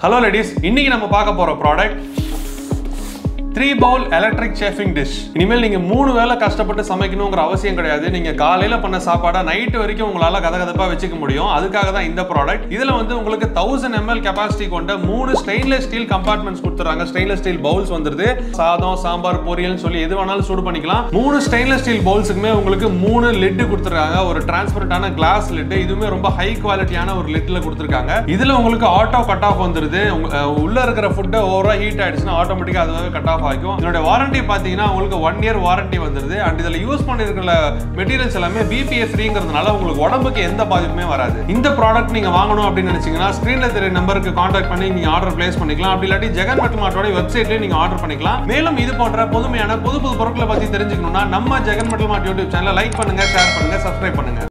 hello ladies இன்னைக்கு நம்ம பார்க்க போற product three bowl electric chafing dish இனிமேல் நீங்க மூணு வேளை கஷ்டப்பட்டு சமைக்கணுங்கிற அவசியம் கிடையாது நீங்க காலையில பண்ண சாப்பாடை நைட் வரைக்கும் உங்களால கதகதப்பா வச்சுக்க முடியும் அதுக்காக தான் இந்த ப்ராடக்ட் இதுல வந்து உங்களுக்கு தௌசண்ட் எம்எல் கெபாசிட்டி கொண்ட மூணு ஸ்டெயின்லெஸ் ஸ்டீல் கம்பார்ட்மெண்ட்ஸ் கொடுத்துறாங்க ஸ்டெயின்லெஸ் ஸ்டீல் பவுல்ஸ் வந்துருது சாதம் சாம்பார் பொரியல்னு சொல்லி எது வேணாலும் சூடு பண்ணிக்கலாம் மூணு ஸ்டெயின்லெஸ் ஸ்டீல் பவுல்ஸுக்குமே உங்களுக்கு மூணு லிட்டு கொடுத்துருக்காங்க ஒரு டிரான்ஸ்பரண்டான கிளாஸ் லிட்டு இதுவுமே ரொம்ப ஹை குவாலிட்டியான ஒரு லிட்ல கொடுத்துருக்காங்க இதுல உங்களுக்கு ஆட்டோ கட் ஆஃப் வந்துருது உங்க- அஹ் உள்ள இருக்கிற ஃபுட்டை ஓவரா ஹீட் ஆயிடுச்சுன்னா ஆட்டோமேட்டிக்கா அதுவாக கட் ஆஃப் ஆகும் இதோட வாரண்டி பாத்தீங்கன்னா உங்களுக்கு ஒன் இயர் வாரண்டி வந்துருது அண்ட் இதுல யூஸ் பண்ணிருக்கிற மெட்டீரியல்ஸ் எல்லாமே பிபிஎஃப் ஃப்ரீங்கிறதுனால உங்களுக்கு உடம்புக்கு எந்த பாதிப்புமே வராது இந்த ப்ராடக்ட் நீங்க வாங்கணும் அப்படின்னு நினைச்சீங்கன்னா ஸ்கிரீன்ல தெரிய நம்பருக்கு கான்டாக்ட் பண்ணி நீங்க ஆர்டர் பிளேஸ் பண்ணிக்கலாம் அப்படி இல்லாட்டி ஜெகன் மெட்டல் மார்ட்டோட வெப்சைட்லயே நீங்க ஆர்டர் பண்ணிக்கலாம் மேலும் இது போன்ற புதுமையான புது புது பொருட்களை பத்தி தெரிஞ்சுக்கணும்னா நம்ம ஜெகன் மெட்டல் மார்ட் யூடியூப் சேனலை லைக் பண்ணுங்க ஷேர் பண்ணுங்க சப்ஸ்கிரைப் பண்ணுங்க